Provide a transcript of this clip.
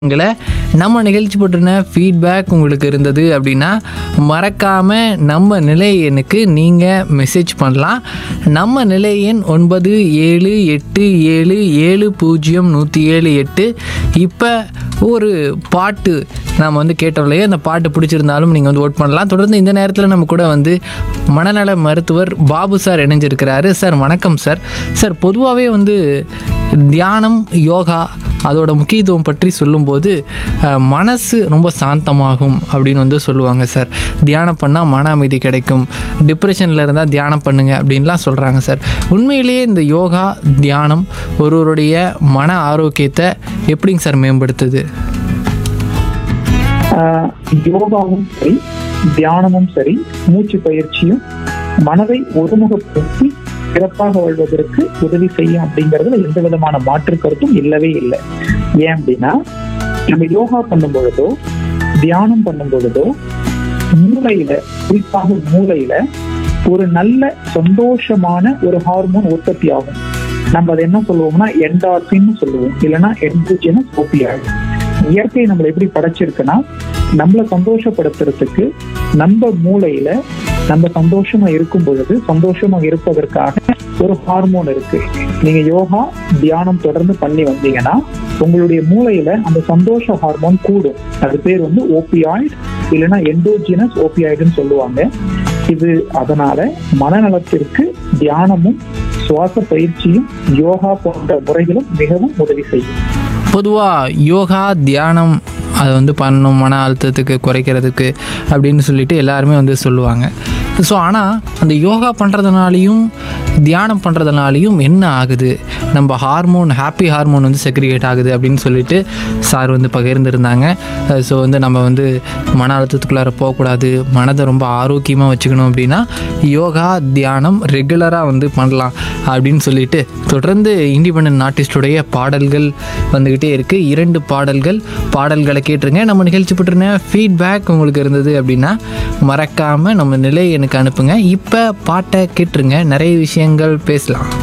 ங்களை நம்ம நிகழ்ச்சி பற்றின ஃபீட்பேக் உங்களுக்கு இருந்தது அப்படின்னா மறக்காமல் நம்ம நிலை எண்ணுக்கு நீங்கள் மெசேஜ் பண்ணலாம் நம்ம நிலை எண் ஒன்பது ஏழு எட்டு ஏழு ஏழு பூஜ்ஜியம் நூற்றி ஏழு எட்டு இப்போ ஒரு பாட்டு நாம் வந்து கேட்டோம் இல்லையா அந்த பாட்டு பிடிச்சிருந்தாலும் நீங்கள் வந்து ஓட் பண்ணலாம் தொடர்ந்து இந்த நேரத்தில் நம்ம கூட வந்து மனநல மருத்துவர் பாபு சார் இணைஞ்சிருக்கிறாரு சார் வணக்கம் சார் சார் பொதுவாகவே வந்து தியானம் யோகா அதோட முக்கியத்துவம் பற்றி சொல்லும்போது அஹ், மனசு ரொம்ப சாந்தமாகும் அப்படின்னு வந்து சொல்லுவாங்க சார் தியானம் பண்ணால் மன அமைதி கிடைக்கும் டிப்ரெஷனில் இருந்தால் தியானம் பண்ணுங்க அப்படின்லாம் சொல்கிறாங்க சார் உண்மையிலேயே இந்த யோகா தியானம் ஒருவருடைய மன ஆரோக்கியத்தை எப்படிங்க சார் மேம்படுத்துது ஆஹ் யோகாவும் சரி தியானமும் சரி மூச்சு பயிற்சியும் மனதை ஒருமுகப்படுத்தி சிறப்பாக வாழ்வதற்கு உதவி செய்யும் அப்படிங்கிறதுல எந்த விதமான மாற்று கருத்தும் இல்லவே இல்லை ஏன் அப்படின்னா நம்ம யோகா பண்ணும் பொழுதோ தியானம் பண்ணும் பொழுதோ மூளையில குறிப்பாக மூளையில ஒரு நல்ல சந்தோஷமான ஒரு ஹார்மோன் உற்பத்தி ஆகும் நம்ம அதை என்ன சொல்லுவோம்னா என்டார்பின் சொல்லுவோம் இல்லைன்னா என்ட்ரோஜினஸ் ஓபியாய்டு இயற்கை நம்மளை எப்படி படைச்சிருக்குன்னா நம்மளை சந்தோஷப்படுத்துறதுக்கு நம்ம மூளையில நம்ம சந்தோஷமா இருக்கும் பொழுது சந்தோஷமா இருப்பதற்காக ஒரு ஹார்மோன் இருக்கு நீங்க யோகா தியானம் தொடர்ந்து பண்ணி வந்தீங்கன்னா உங்களுடைய மூளையில அந்த சந்தோஷ ஹார்மோன் கூடும் அது பேர் வந்து ஓபியாய்டு இல்லைன்னா எண்டோஜினஸ் ஓபியாய்டுன்னு சொல்லுவாங்க இது அதனால மனநலத்திற்கு தியானமும் சுவாச பயிற்சியும் யோகா போன்ற முறைகளும் மிகவும் உதவி செய்யும் பொதுவாக யோகா தியானம் அதை வந்து பண்ணணும் மன அழுத்தத்துக்கு குறைக்கிறதுக்கு அப்படின்னு சொல்லிட்டு எல்லாருமே வந்து சொல்லுவாங்க ஸோ ஆனால் அந்த யோகா பண்ணுறதுனாலையும் தியானம் பண்ணுறதுனாலையும் என்ன ஆகுது நம்ம ஹார்மோன் ஹாப்பி ஹார்மோன் வந்து செக்ரிகேட் ஆகுது அப்படின்னு சொல்லிட்டு சார் வந்து பகிர்ந்துருந்தாங்க ஸோ வந்து நம்ம வந்து மன அழுத்தத்துக்குள்ளார போகக்கூடாது மனதை ரொம்ப ஆரோக்கியமாக வச்சுக்கணும் அப்படின்னா யோகா தியானம் ரெகுலராக வந்து பண்ணலாம் அப்படின்னு சொல்லிட்டு தொடர்ந்து இண்டிபெண்ட் ஆர்டிஸ்டுடைய பாடல்கள் வந்துக்கிட்டே இருக்குது இரண்டு பாடல்கள் பாடல்களை கேட்டுருங்க நம்ம நிகழ்ச்சி பற்றின ஃபீட்பேக் உங்களுக்கு இருந்தது அப்படின்னா மறக்காமல் நம்ம நிலை எனக்கு அனுப்புங்க இப்போ பாட்டை கேட்டுருங்க நிறைய விஷயங்கள் பேசலாம்